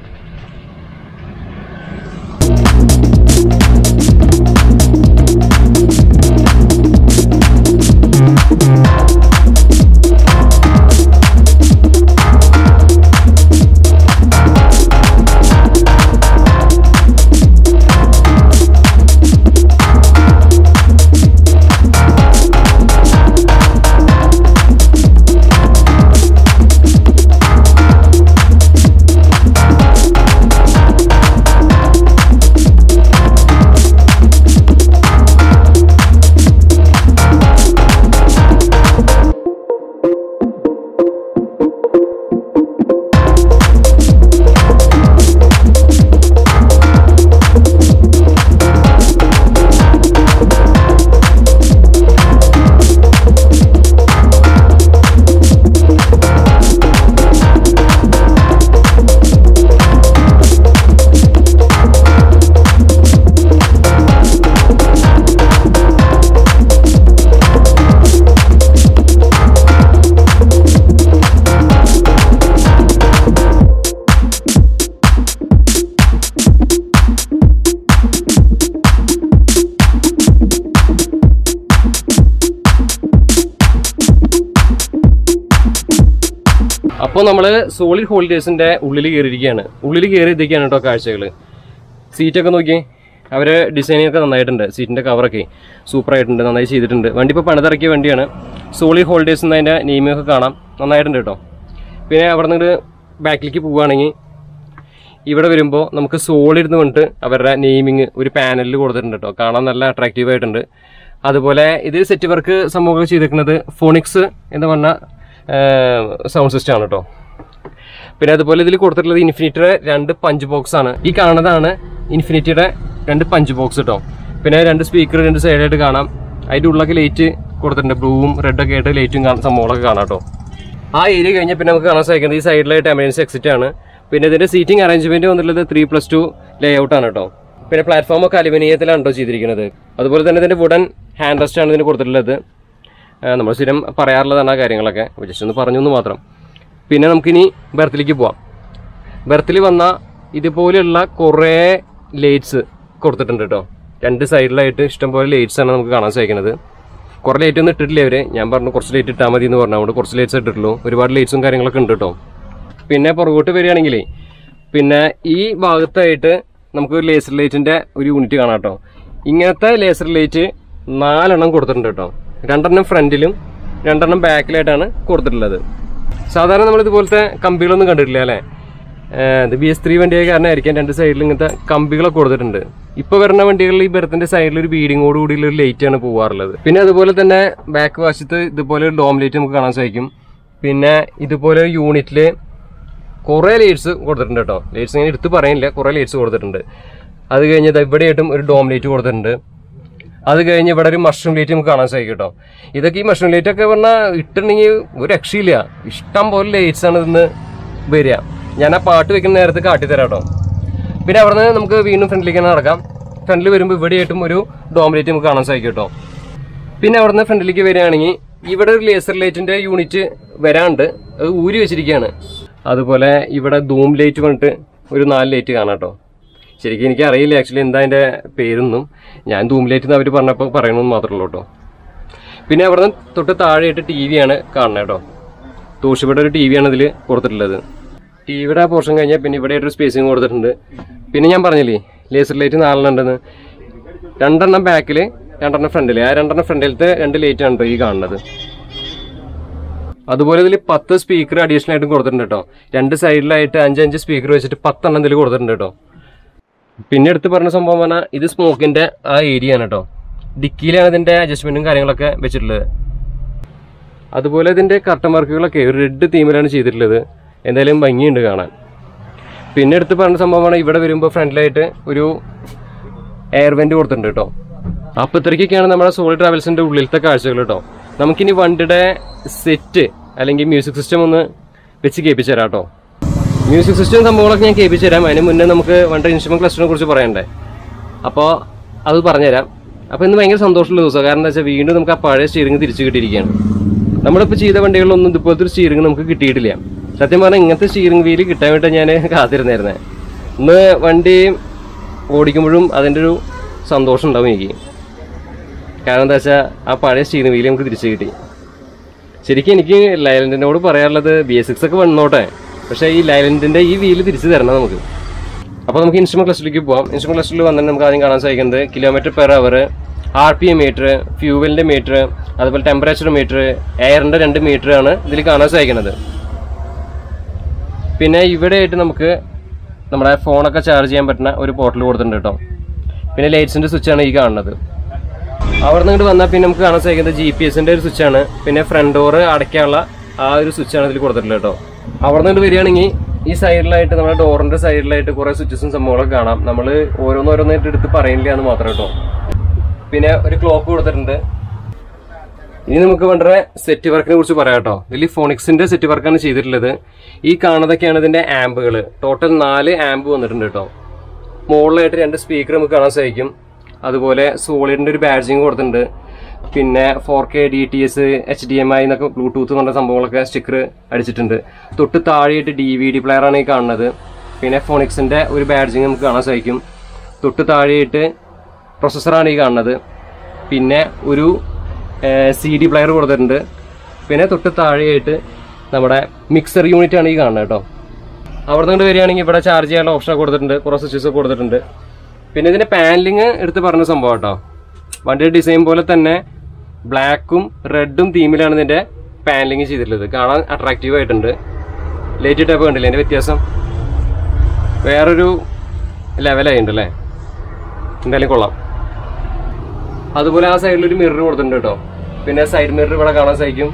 അപ്പോൾ നമ്മൾ സോളിഡ് ഹോളിഡേഴ്സിന്റെ ഉള്ളിൽ കയറിയിരിക്കുകയാണ് ഉള്ളിൽ കയറി ഇതൊക്കെയാണ് കേട്ടോ കാഴ്ചകൾ സീറ്റൊക്കെ നോക്കിയേ അവർ ഡിസൈനിങ് ഒക്കെ നന്നായിട്ടുണ്ട് സീറ്റിന്റെ കവറൊക്കെ സൂപ്പർ ആയിട്ടുണ്ട് നന്നായി ചെയ്തിട്ടുണ്ട് വണ്ടി ഇപ്പോൾ പണിതിറക്കിയ വണ്ടിയാണ് സോളിഡ് ഹോളിഡേഴ്സ് എന്നതിൻ്റെ നെയിമിംഗ് ഒക്കെ കാണാം നന്നായിട്ടുണ്ട് കേട്ടോ പിന്നെ അവിടെ നിന്ന് ബാക്കിലേക്ക് പോവുകയാണെങ്കിൽ ഇവിടെ വരുമ്പോൾ നമുക്ക് സോളിഡ് എന്ന് പറഞ്ഞിട്ട് അവരുടെ നെയിമിങ് ഒരു പാനലിൽ കൊടുത്തിട്ടുണ്ട് കേട്ടോ കാണാൻ നല്ല അട്രാക്റ്റീവ് ആയിട്ടുണ്ട് അതുപോലെ ഇത് സെറ്റ് വർക്ക് സംഭവമൊക്കെ ചെയ്തിരിക്കുന്നത് ഫോണിക്സ് എന്ന് പറഞ്ഞ സൗണ്ട് സിസ്റ്റം ആണ് കേട്ടോ പിന്നെ അതുപോലെ ഇതിൽ കൊടുത്തിട്ടുള്ളത് ഇൻഫിനിറ്റിയുടെ രണ്ട് പഞ്ച് ബോക്സ് ആണ് ഈ കാണുന്നതാണ് ഇൻഫിനിറ്റിയുടെ രണ്ട് പഞ്ച് ബോക്സ് കേട്ടോ പിന്നെ രണ്ട് സ്പീക്കർ രണ്ട് സൈഡായിട്ട് കാണാം അതിൻ്റെ ഉള്ളൊക്കെ ലൈറ്റ് കൊടുത്തിട്ടുണ്ട് ബ്ലൂവും റെഡൊക്കെ ആയിട്ട് ലൈറ്റും സംഭവങ്ങളൊക്കെ കാണാം കേട്ടോ ആ ഏരിയ കഴിഞ്ഞാൽ പിന്നെ നമുക്ക് കാണാൻ സാധിക്കുന്നത് ഈ സൈഡിലായിട്ട് എമർജൻസി എക്സിറ്റ് ആണ് പിന്നെ ഇതിന്റെ സീറ്റിംഗ് അറേഞ്ച്മെന്റ് വന്നിട്ടുള്ളത് three plus two layout ആണ് കേട്ടോ പിന്നെ പ്ലാറ്റ്ഫോം ഒക്കെ അലുമിനിയത്തിലാണ് കേട്ടോ ചെയ്തിരിക്കുന്നത് അതുപോലെ തന്നെ ഇതിന്റെ വുഡൻ ഹാൻഡ് റെസ്റ്റ് ആണ് ഇതിന് കൊടുത്തിട്ടുള്ളത് ആ, നമ്മൾ സ്ഥിരം പറയാറുള്ളതാണ് ആ കാര്യങ്ങളൊക്കെ ജസ്റ്റ് ഒന്ന് പറഞ്ഞു എന്ന് മാത്രം പിന്നെ നമുക്കിനി ബർത്തിലേക്ക് പോവാം ബർത്തിൽ വന്ന ഇതുപോലെയുള്ള കുറേ ലൈറ്റ്സ് കൊടുത്തിട്ടുണ്ട് കേട്ടോ രണ്ട് സൈഡിലായിട്ട് ഇഷ്ടംപോലെ ലൈറ്റ്സ് ആണ് നമുക്ക് കാണാൻ സാധിക്കുന്നത് കുറേ ലൈറ്റ് ഒന്നും ഇട്ടിട്ടില്ല അവര് ഞാൻ പറഞ്ഞു കുറച്ച് ലൈറ്റ് ഇട്ടാൽ മതി എന്ന് പറഞ്ഞു അതുകൊണ്ട് കുറച്ച് ലൈറ്റ്സ് ഇട്ടിട്ടുള്ളൂ ഒരുപാട് ലൈറ്റ്സും കാര്യങ്ങളൊക്കെ ഉണ്ട് കേട്ടോ പിന്നെ പുറകോട്ട് വരികയാണെങ്കിലേ പിന്നെ ഈ ഭാഗത്തായിട്ട് നമുക്ക് ഒരു ലേസർ ലൈറ്റിന്റെ ഒരു യൂണിറ്റ് കാണാം കേട്ടോ ഇങ്ങനത്തെ ലേസർ ലൈറ്റ് നാലെണ്ണം കൊടുത്തിട്ടുണ്ട് കേട്ടോ രണ്ടെണ്ണം ഫ്രണ്ടിലും രണ്ടെണ്ണം ബാക്കിലായിട്ടാണ് കൊടുത്തിട്ടുള്ളത് സാധാരണ നമ്മൾ ഇതുപോലത്തെ കമ്പികളൊന്നും കണ്ടിട്ടില്ല അല്ലേ ഏഹ് ഇത് ബി എസ് ത്രീ വണ്ടിയായ കാരണമായിരിക്കാം രണ്ട് സൈഡിൽ ഇങ്ങനത്തെ കമ്പികളൊക്കെ കൊടുത്തിട്ടുണ്ട് ഇപ്പൊ വരുന്ന വണ്ടികളിൽ ഈ ബെർത്തിന്റെ സൈഡിൽ ഒരു ബീഡിങ്ങോട് കൂടിയുള്ള ഒരു ലൈറ്റ് ആണ് പോവാറുള്ളത് പിന്നെ അതുപോലെ തന്നെ ബാക്ക് വശത്ത് ഇതുപോലെ ഒരു ഡോം ലൈറ്റ് നമുക്ക് കാണാൻ സാധിക്കും പിന്നെ ഇതുപോലെ ഒരു യൂണിറ്റില് കുറെ ലൈറ്റ്സ് കൊടുത്തിട്ടുണ്ട് കേട്ടോ ലൈറ്റ്സ് ഇങ്ങനെ എടുത്ത് പറയുന്നില്ല കുറെ ലൈറ്റ്സ് കൊടുത്തിട്ടുണ്ട് അത് കഴിഞ്ഞ് ദാ ഇവിടെയായിട്ടും ഒരു ഡോം ലൈറ്റ് കൊടുത്തിട്ടുണ്ട് അത് കഴിഞ്ഞ് ഇവിടെ ഒരു മഷ്റൂം ലൈറ്റ് നമുക്ക് കാണാൻ സാധിക്കും കേട്ടോ ഇതൊക്കെ ഈ മഷ്റൂം ലൈറ്റ് ഒക്കെ പറഞ്ഞാൽ ഇട്ടുണ്ടെങ്കിൽ ഒരു രക്ഷയില്ല ഇഷ്ടം പോലെ ലൈറ്റ്സ് ആണ് ഇതിന്ന് വരിക ഞാൻ ആ പാട്ട് വെക്കുന്ന നേരത്ത് കാട്ടിത്തരാം കേട്ടോ പിന്നെ അവിടെ നിന്ന് നമുക്ക് വീണ്ടും ഫ്രണ്ടിലേക്ക് തന്നെ നടക്കാം ഫ്രണ്ടിൽ വരുമ്പോൾ ഇവിടെയായിട്ടും ഒരു ഡോം ലൈറ്റ് നമുക്ക് കാണാൻ സാധിക്കും കേട്ടോ പിന്നെ അവിടുന്ന് ഫ്രണ്ടിലേക്ക് വരികയാണെങ്കിൽ ഇവിടെ ഒരു ലേസർ ലൈറ്റിന്റെ യൂണിറ്റ് വരാണ്ട് അത് ഊരി വെച്ചിരിക്കുകയാണ് അതുപോലെ ഇവിടെ ധൂം ലൈറ്റ് പറഞ്ഞിട്ട് ഒരു നാല് ലൈറ്റ് കാണാം കേട്ടോ ശരിക്കും എനിക്ക് അറിയില്ല ആക്ച്വലി എന്താ അതിന്റെ പേരൊന്നും ഞാൻ ധൂം ലൈറ്റ് എന്ന് അവർ പറഞ്ഞപ്പോൾ പറയണമെന്ന് മാത്രമേ ഉള്ളൂ കേട്ടോ പിന്നെ അവിടുന്ന് തൊട്ട് താഴെയായിട്ട് ടി വി ആണ് കാണുന്നത് കേട്ടോ തോഷിയുടെ ഒരു ടി വി ആണ് ഇതിൽ കൊടുത്തിട്ടുള്ളത് ടി വിയുടെ ആ പോർഷൻ കഴിഞ്ഞാൽ പിന്നെ ഇവിടെ ഒരു സ്പേസിങ് കൊടുത്തിട്ടുണ്ട് പിന്നെ ഞാൻ പറഞ്ഞില്ലേ ലേസർ ലൈറ്റ് നാലെണ്ണം ഉണ്ടെന്ന് രണ്ടെണ്ണം ബാക്കിൽ രണ്ടെണ്ണം ഫ്രണ്ടിൽ ആ രണ്ടെണ്ണം ഫ്രണ്ടിലത്തെ രണ്ട് ലൈറ്റ് ആണ് കേട്ടോ ഈ കാണുന്നത് അതുപോലെ ഇതിൽ പത്ത് സ്പീക്കർ അഡീഷണൽ ആയിട്ടും കൊടുത്തിട്ടുണ്ട് കേട്ടോ രണ്ട് സൈഡിലായിട്ട് അഞ്ചഞ്ച് സ്പീക്കർ വെച്ചിട്ട് പത്തെണ്ണം ഇതിൽ കൊടുത്തിട്ടുണ്ട് കേട്ടോ പിന്നെ എടുത്ത് പറഞ്ഞ സംഭവം പറഞ്ഞാൽ ഇത് സ്മോക്കിന്റെ ആ ഏരിയ ആണ് കേട്ടോ ഡിക്കിയിലാണ് ഇതിന്റെ അഡ്ജസ്റ്റ്മെന്റും കാര്യങ്ങളൊക്കെ വെച്ചിട്ടുള്ളത് അതുപോലെ ഇതിന്റെ കർട്ടൻ വർക്കുകളൊക്കെ ഒരു റെഡ് തീമിലാണ് ചെയ്തിട്ടുള്ളത് എന്തായാലും ഭംഗിയുണ്ട് കാണാൻ പിന്നെ എടുത്ത് പറഞ്ഞ സംഭവമാണ് ഇവിടെ വരുമ്പോൾ ഫ്രണ്ടിലായിട്ട് ഒരു എയർ വെന്റ് കൊടുത്തിട്ടുണ്ട് കേട്ടോ അപ്പോൾ ഇത്രയ്ക്കൊക്കെയാണ് നമ്മുടെ സോളി ട്രാവൽസിന്റെ ഉള്ളിലത്തെ കാഴ്ചകൾ കേട്ടോ നമുക്കിനി വണ്ടിയുടെ സെറ്റ് അല്ലെങ്കിൽ മ്യൂസിക് സിസ്റ്റം ഒന്ന് വെച്ച് കേൾപ്പിച്ചു തരാം കേട്ടോ മ്യൂസിക് സിസ്റ്റം സംഭവങ്ങളൊക്കെ ഞാൻ കേൾപ്പിച്ചു തരാം അതിന് മുന്നേ നമുക്ക് വണ്ടി ഇൻസ്ട്രുമെന്റ് ക്ലസ്റ്ററിനെ കുറിച്ച് പറയണ്ടേ അപ്പോൾ അത് പറഞ്ഞുതരാം അപ്പോൾ ഇന്ന് ഭയങ്കര സന്തോഷമുള്ള ദിവസം കാരണം എന്താ വെച്ചാൽ വീണ്ടും നമുക്ക് ആ പഴയ സ്റ്റിയറിംഗ് തിരിച്ചു കിട്ടിയിരിക്കുകയാണ് നമ്മളിപ്പോൾ ചെയ്ത വണ്ടികളിലൊന്നും ഇതുപോലത്തെ ഒരു സ്റ്റിയറിംഗ് നമുക്ക് കിട്ടിയിട്ടില്ല സത്യം പറഞ്ഞാൽ ഇങ്ങനത്തെ സ്റ്റിയറിംഗ് വീല് കിട്ടാൻ വേണ്ടി ഞാൻ കാത്തിരുന്നായിരുന്നേ ഇന്ന് വണ്ടി ഓടിക്കുമ്പോഴും അതിൻ്റെ ഒരു സന്തോഷം ഉണ്ടാവും എനിക്ക് കാരണം എന്താ വെച്ചാൽ ആ പഴയ സ്റ്റിയറിംഗ് വീല് നമുക്ക് തിരിച്ചു കിട്ടി ശരിക്കും എനിക്ക് ലൈലൻഡിനോട് പറയാനുള്ളത് ബി എസ് സിക്സ് ഒക്കെ വന്നോട്ടെ പക്ഷേ ഈ ലൈലൻഡിന്റെ ഈ വീല് തിരിച്ചു തരണം നമുക്ക് അപ്പോൾ നമുക്ക് ഇൻസ്ട്രുമെന്റ് ക്ലസ്റ്ററിലേക്ക് പോവാം ഇൻസ്ട്രുമെന്റ് ക്ലസ്റ്ററിൽ വന്നിട്ട് നമുക്ക് ആദ്യം കാണാൻ സാധിക്കുന്നത് kilometre per hour R P M metre ഫ്യൂവലിന്റെ മീറ്റർ അതുപോലെ ടെമ്പറേച്ചർ മീറ്റർ എയറിന്റെ രണ്ട് മീറ്റർ ആണ് ഇതിൽ കാണാൻ സാധിക്കുന്നത് പിന്നെ ഇവിടെ ആയിട്ട് നമുക്ക് നമ്മുടെ ഫോണൊക്കെ ചാർജ് ചെയ്യാൻ പറ്റുന്ന ഒരു പോർട്ടൽ കൊടുത്തിട്ടുണ്ട് കേട്ടോ പിന്നെ ലൈറ്റ്സിന്റെ സ്വിച്ചാണ് ഈ കാണുന്നത് അവിടെ നിന്ന് ഇങ്ങോട്ട് വന്നാൽ പിന്നെ നമുക്ക് കാണാൻ സാധിക്കുന്നത് ജി പി എസിന്റെ ഒരു സ്വിച്ചാണ് പിന്നെ ഫ്രണ്ട് ഡോർ അടയ്ക്കാനുള്ള ആ ഒരു സ്വിച്ചാണ് ഇതിൽ കൊടുത്തിട്ടുള്ളത് കേട്ടോ അവിടെ നിന്ന് വരികയാണെങ്കിൽ ഈ സൈഡിലായിട്ട് നമ്മുടെ ഡോറിന്റെ സൈഡിലായിട്ട് കുറെ സ്വിച്ചസും സംഭവങ്ങളൊക്കെ കാണാം നമ്മൾ ഓരോന്നോരോന്നായിട്ട് എടുത്ത് പറയുന്നില്ല എന്ന് മാത്രം കേട്ടോ പിന്നെ ഒരു ക്ലോക്ക് കൊടുത്തിട്ടുണ്ട് ഇനി നമുക്ക് വളരെ സെറ്റ് വർക്കിനെ കുറിച്ച് പറയാം കേട്ടോ ഇതിൽ ഫോണിക്സിന്റെ സെറ്റ് വർക്കാണ് ചെയ്തിട്ടുള്ളത് ഈ കാണുന്നതൊക്കെയാണ് ഇതിന്റെ ആമ്പുകൾ ടോട്ടൽ നാല് ആമ്പ് വന്നിട്ടുണ്ട് കേട്ടോ മുകളിലായിട്ട് രണ്ട് സ്പീക്കർ നമുക്ക് കാണാൻ സാധിക്കും അതുപോലെ സോളിഡിന്റെ ഒരു ബാഡ്ജിങ് കൊടുത്തിട്ടുണ്ട് പിന്നെ four K D T S H D M I എന്നൊക്കെ ബ്ലൂടൂത്ത് എന്ന് പറഞ്ഞ സംഭവങ്ങളൊക്കെ സ്റ്റിക്കർ അടിച്ചിട്ടുണ്ട് തൊട്ട് താഴെയായിട്ട് ഡി വി ഡി പ്ലെയർ ആണ് ഈ കാണുന്നത് പിന്നെ ഫോണിക്സിന്റെ ഒരു ബാഡ്ജിങ് നമുക്ക് കാണാൻ സാധിക്കും തൊട്ട് താഴെയായിട്ട് പ്രൊസസ്സറാണ് ഈ കാണുന്നത് പിന്നെ ഒരു സി ഡി പ്ലെയർ കൊടുത്തിട്ടുണ്ട് പിന്നെ തൊട്ട് താഴെയായിട്ട് നമ്മുടെ മിക്സർ യൂണിറ്റ് ആണ് ഈ കാണുന്നത് കേട്ടോ അവിടെ നിന്ന് വരികയാണെങ്കിൽ ഇവിടെ ചാർജ് ചെയ്യാനുള്ള ഓപ്ഷൻ കൊടുത്തിട്ടുണ്ട് കുറേ സ്വിച്ചസ് കൊടുത്തിട്ടുണ്ട് പിന്നെ ഇതിന്റെ പാനലിങ് എടുത്ത് പറഞ്ഞ സംഭവം കേട്ടോ വണ്ടിയുടെ ഡിസൈൻ പോലെ തന്നെ ബ്ലാക്കും റെഡും തീമിലാണ് ഇതിന്റെ പാനലിങ് ചെയ്തിട്ടുള്ളത് കാണാൻ അട്രാക്റ്റീവ് ആയിട്ടുണ്ട് ലൈറ്റ് ടൈപ്പ് കണ്ടില്ലേ അതിന്റെ വ്യത്യാസം വേറൊരു ലെവലായിട്ടുണ്ട് അല്ലേ എന്തായാലും കൊള്ളാം അതുപോലെ ആ സൈഡിൽ ഒരു മിറർ കൊടുത്തിട്ടുണ്ട് കേട്ടോ പിന്നെ സൈഡ് മിറർ ഇവിടെ കാണാൻ സാധിക്കും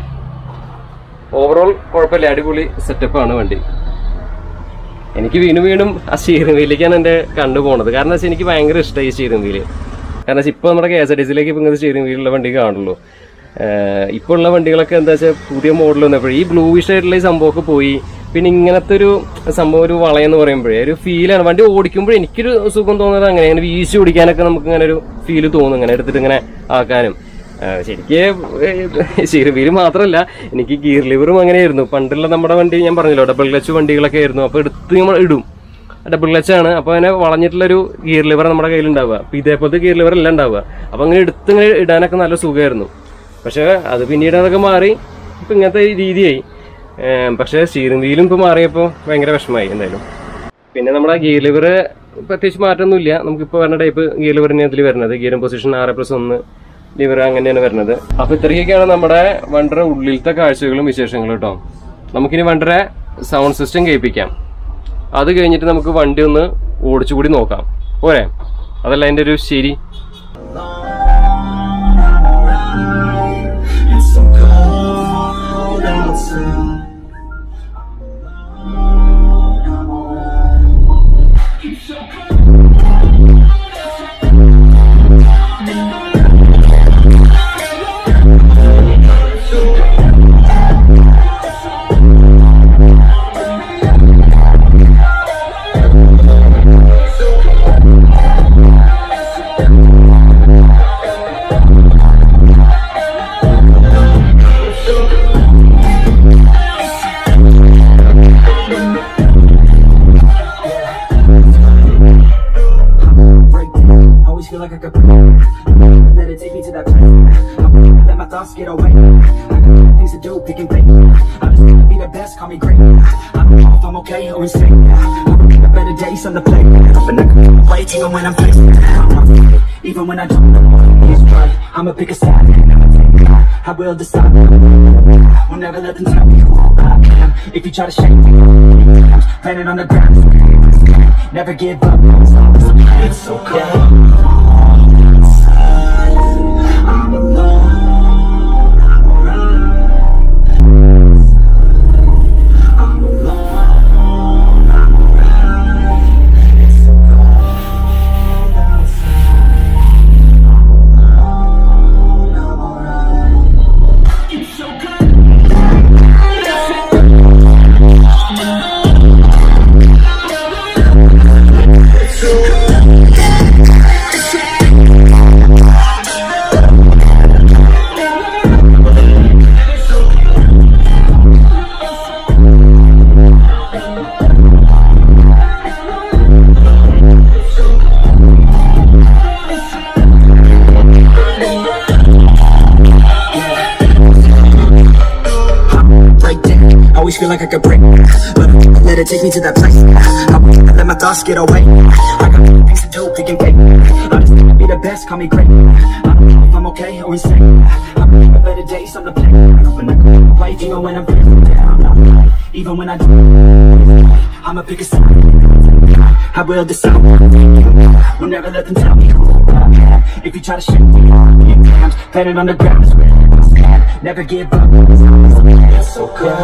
ഓവറോൾ കുഴപ്പമില്ല അടിപൊളി സെറ്റപ്പ് ആണ് വണ്ടി എനിക്ക് വീണ്ടും വീണ്ടും ആ സ്റ്റിയറിംഗ് വീലിലേക്കാണ് എൻ്റെ കണ്ടു പോണത് കാരണം വെച്ചാൽ എനിക്ക് ഭയങ്കര ഇഷ്ടമായി ഈ സ്റ്റിയറിംഗ് വീല് കാരണം വെച്ചാൽ ഇപ്പോൾ നമ്മുടെ കെ എസ് ആർ ടി സിയിലേക്ക് ഇപ്പം ഇങ്ങനത്തെ സ്റ്റിയറിംഗ് വീലുള്ള വണ്ടി കാണുള്ളൂ ഇപ്പോൾ ഉള്ള വണ്ടികളൊക്കെ എന്താ വെച്ചാൽ പുതിയ മോഡൽ വന്നപ്പോഴേ ഈ ബ്ലൂയിഷ് ആയിട്ടുള്ള ഈ സംഭവമൊക്കെ പോയി പിന്നെ ഇങ്ങനത്തെ ഒരു സംഭവം ഒരു വളയെന്ന് പറയുമ്പോഴേ ഒരു ഫീലാണ് വണ്ടി ഓടിക്കുമ്പോൾ എനിക്കൊരു സുഖം തോന്നുന്നത് അങ്ങനെ ഇങ്ങനെ വീശി ഓടിക്കാനൊക്കെ നമുക്ക് ഇങ്ങനെ ഒരു ഫീല് തോന്നും ഇങ്ങനെ എടുത്തിട്ട് ഇങ്ങനെ ആക്കാനും ആ, ശരിക്ക് സ്റ്റിയറിംഗ് വീല് മാത്രമല്ല എനിക്ക് ഗിയർ ലിവറും അങ്ങനെയായിരുന്നു പണ്ടുള്ള നമ്മുടെ വണ്ടി ഞാൻ പറഞ്ഞല്ലോ ഡബിൾ ക്ലച്ച് വണ്ടികളൊക്കെ ആയിരുന്നു അപ്പോൾ എടുത്ത് നമ്മൾ ഇടും ഡബിൾ ക്ലച്ച് ആണ് അപ്പോൾ അതിനെ വളഞ്ഞിട്ടുള്ളൊരു ഗിയർ ലിവർ നമ്മുടെ കയ്യിൽ ഉണ്ടാവുക അപ്പോൾ ഇതേപോലത്തെ ഗിയർ ലിവർ എല്ലാം ഉണ്ടാവുക അപ്പോൾ അങ്ങനെ എടുത്ത് ഇങ്ങനെ ഇടാനൊക്കെ നല്ല സുഖമായിരുന്നു പക്ഷേ അത് പിന്നീട് അതൊക്കെ മാറി ഇപ്പം ഇങ്ങനത്തെ രീതിയായി ഏം, പക്ഷേ സ്റ്റീറിംഗ് വീലും ഇപ്പോൾ മാറിയപ്പോൾ ഭയങ്കര വിഷമമായി എന്തായാലും പിന്നെ നമ്മുടെ ഗിയർ ലിവർ പ്രത്യേകിച്ച് മാറ്റമൊന്നുമില്ല നമുക്കിപ്പോൾ വരുന്ന ടൈപ്പ് ഗിയർ ലിവർ തന്നെയാണ് ഇതിൽ വരുന്നത് ഗിയറും പൊസിഷൻ ആറ് പ്ലസ് ഒന്ന് ലിവർ അങ്ങനെയാണ് വരുന്നത് അപ്പോൾ ഇത്രയൊക്കെയാണ് നമ്മുടെ വണ്ടറെ ഉള്ളിലത്തെ കാഴ്ചകളും വിശേഷങ്ങളും കേട്ടോ നമുക്കിനി വണ്ടറെ സൗണ്ട് സിസ്റ്റം കേൾപ്പിക്കാം അത് കഴിഞ്ഞിട്ട് നമുക്ക് വണ്ടി ഒന്ന് ഓടിച്ചുകൂടി നോക്കാം പോരെ അതല്ല അതിൻ്റെ ഒരു ശരി It's so cold outside. break down. Always feel like I could let it take me to that place. Let my thoughts get away. I got things to do, pick and pick. I just wanna be the best, call me great. I don't know if I'm okay or insane. A better days on the plate. But I can play even when I'm facing down. Even when I don't know it's right. I'ma pick a side. I will decide. Will never let them tell me who I am. If you try to shake me, planted on the ground. Never give up. It's so cold. I'm alone. I'm alright. I'm alone. I'm alright. It's so cold outside. I'm alone. I'm alright. It's so cold. break down. Always feel like I could break, but I let it take me to that place. I won't let my thoughts get away. I got things to do, pick and pick. I just wanna be the best, call me great. I don't know if I'm okay or insane. I'm a better days on the plane. But I can play even when I'm feeling down. I'm Even when I don't, I'ma pick a side. I will decide. Will never let them tell me who I am. If you try to shake me, get down. Planet on the ground is where I stand. Never give up. It's so cold.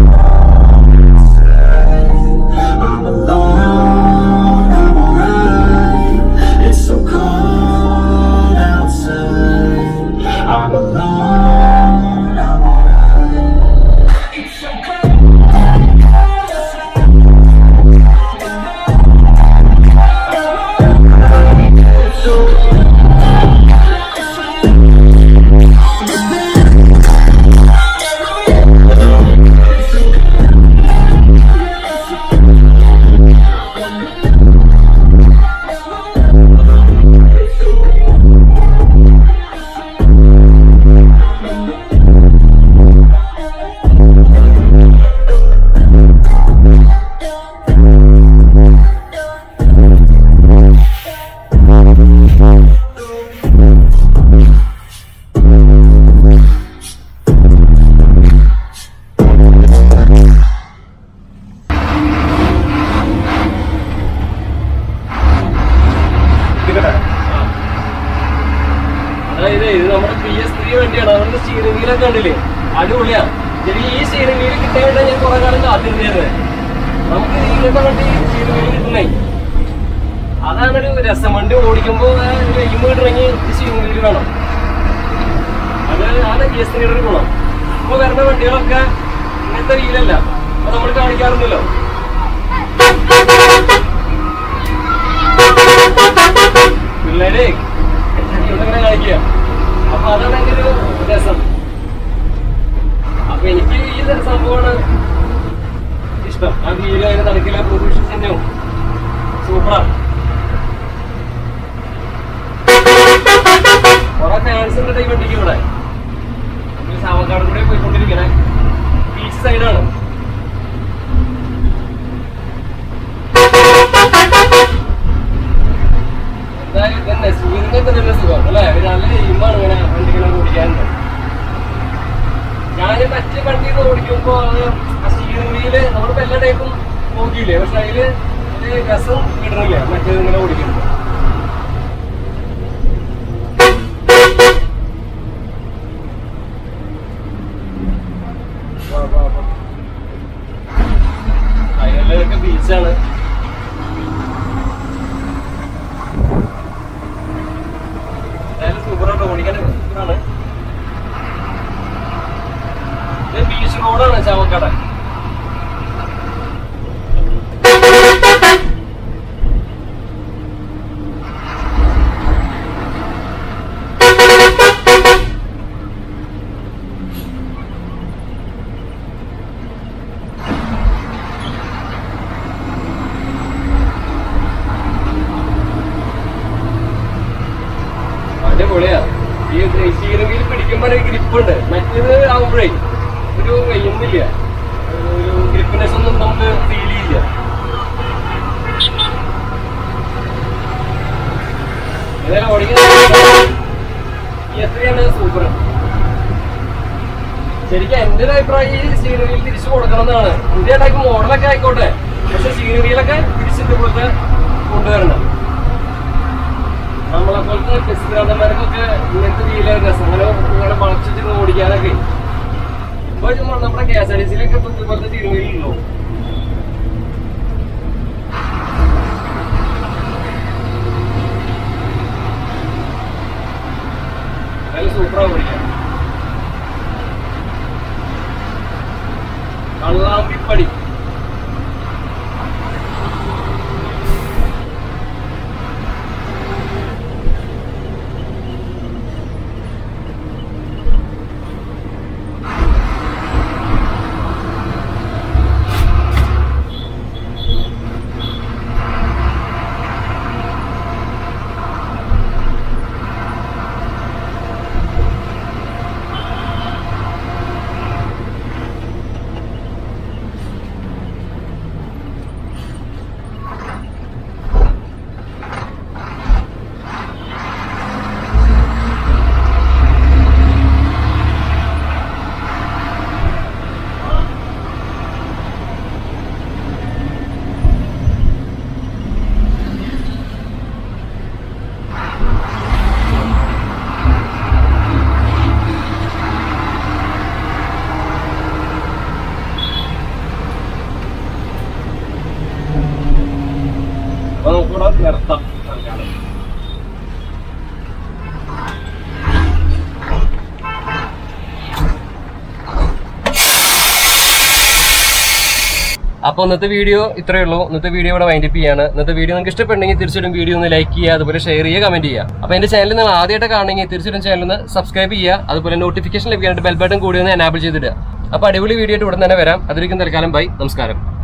I'm alone. I'm alright. It's so cold outside. I'm alone. I'm alright. It's so cold. അതായത് ഇത് നമ്മുടെ P S three വണ്ടിയാണ് അതുകൊണ്ട് steering വീലൊക്കെ കണ്ടില്ലേ അടിപൊളിയാ ശരി ഈ steering wheel കിട്ടാൻ ഞാൻ കുറെ കാലം കാത്തിരുന്നത് നമുക്ക് ഇങ്ങനത്തെ വണ്ടി സ്റ്റീറിംഗ് വീൽ കിട്ടുന്നേ അതാണ് ഒരു രസം വണ്ടി ഓടിക്കുമ്പോൾ ഒരു എയിം കിട്ടണമെങ്കിൽ സ്റ്റീറിംഗ് വീൽ വേണം അത് ആണ് പി എസ് ത്രീയുടെ ഒരു ഗുണം ഇപ്പൊ വരുന്ന വണ്ടികളൊക്കെ ഇങ്ങനത്തെ വീലല്ല അപ്പൊ നമ്മൾ കാണിക്കാറുണ്ടല്ലോ പിള്ളേരെ ഇങ്ങനെ കാണിക്കുക അപ്പൊ അതാണ് എന്റെ ഒരു രസം അപ്പൊ എനിക്ക് ഈ സംഭവമാണ് ഇഷ്ടം ആ വീല് അതിന് നടക്കില്ല പ്രൊഡ്യൂഷൻസിന്റെ സൂപ്പറാണ് കുറെ ഫാൻസ് ഉണ്ട് ഈ വണ്ടിക്ക് ഇവിടെ നമ്മൾ സാവക്കാട് കൂടെ പോയിക്കൊണ്ടിരിക്കണേ ബീച്ച് സൈഡാണ് ഇരുന്ന് ഓടിക്കുമ്പോ അത് സ്റ്റീറിംഗ് വീല് നമ്മളിപ്പോ എല്ലാ ടൈപ്പും നോക്കിയില്ലേ പക്ഷെ അതില് ഒരു രസം കിട്ടണില്ല മറ്റേത് ഇങ്ങനെ ഓടിക്കുമ്പോ അതിലെല്ലാം ബീച്ചാണ് എന്തായാലും സൂപ്പറാണ് ഓടിക്കാൻ സൂപ്പറാണ് ഇത് ബീച്ച് റോഡാണ് ചാവക്കാട് അടിപൊളിയാ ഈ സ്റ്റീറിംഗ് വീൽ പിടിക്കുമ്പോ ഒരു ഗ്രിപ്പ് ഉണ്ട് മറ്റേത് ആവുമ്പോഴേ ഒരു വെയ്യുന്നില്ല ഒരു ഗ്രിപ്പിനെസ് ഒന്നും നമുക്ക് ഫീൽ ചെയ്യില്ല ഏതായാലും ഓടിക്കുന്ന ഈ എത്രയാണ് സൂപ്പർ ശരിക്കും എന്റെ ഒരു അഭിപ്രായം ഈ സ്റ്റീറിംഗ് വീൽ തിരിച്ചു കൊടുക്കണം എന്നാണ് പുതിയ ടൈപ്പ് മോഡലൊക്കെ ആയിക്കോട്ടെ പക്ഷെ സ്റ്റീറിംഗ് വീലൊക്കെ തിരിച്ചിട്ട് പോലത്തെ കൊണ്ടുവരണം നമ്മളെ പോലത്തെ ബിസിനാഥന്മാർക്കൊക്കെ ഇങ്ങനത്തെ രീതിയിലെ രസം അങ്ങനെ ഇങ്ങനെ വളച്ചിട്ട് ഓടിക്കാനൊക്കെ ഇപ്പൊ ചുമ്മാ നമ്മുടെ കെ എസ് ആർ ടി സിയിലൊക്കെ ഇപ്പൊ ഇതുപോലത്തെ തിരുവല്ലുള്ളൂ നല്ല സൂപ്പറാ ഓടിക്കാൻ കള്ളാമ്പിപ്പടി അപ്പൊ നമുക്കിവിടെ നിർത്താം തൽക്കാലം. അപ്പോൾ ഇന്നത്തെ വീഡിയോ ഇത്രയേ ഉള്ളൂ ഇന്നത്തെ വീഡിയോ ഇവിടെ വൈൻഡപ്പ് ചെയ്യാണ് ഇന്നത്തെ വീഡിയോ നിങ്ങൾക്ക് ഇഷ്ടപ്പെട്ടെങ്കിൽ തീർച്ചയായിട്ടും വീഡിയോ ഒന്ന് ലൈക്ക് ചെയ്യുക അതുപോലെ ഷെയർ ചെയ്യുക കമന്റ് ചെയ്യുക അപ്പോൾ എന്റെ ചാനൽ നിങ്ങൾ ആദ്യമായിട്ട് കാണണമെങ്കിൽ തീർച്ചയായിട്ടും ചാനൽ ഒന്ന് സബ്സ്ക്രൈബ് ചെയ്യുക അതുപോലെ നോട്ടിഫിക്കേഷൻ ലഭിക്കാനായിട്ട് ബെൽ ബട്ടൺ കൂടി ഒന്ന് എനാബിൾ ചെയ്തിടുക അപ്പോൾ അടിപൊളി വീഡിയോ ആയിട്ട് ഉടൻ തന്നെ വരാം അതിലേക്കും തൽക്കാലം ബൈ നമസ്കാരം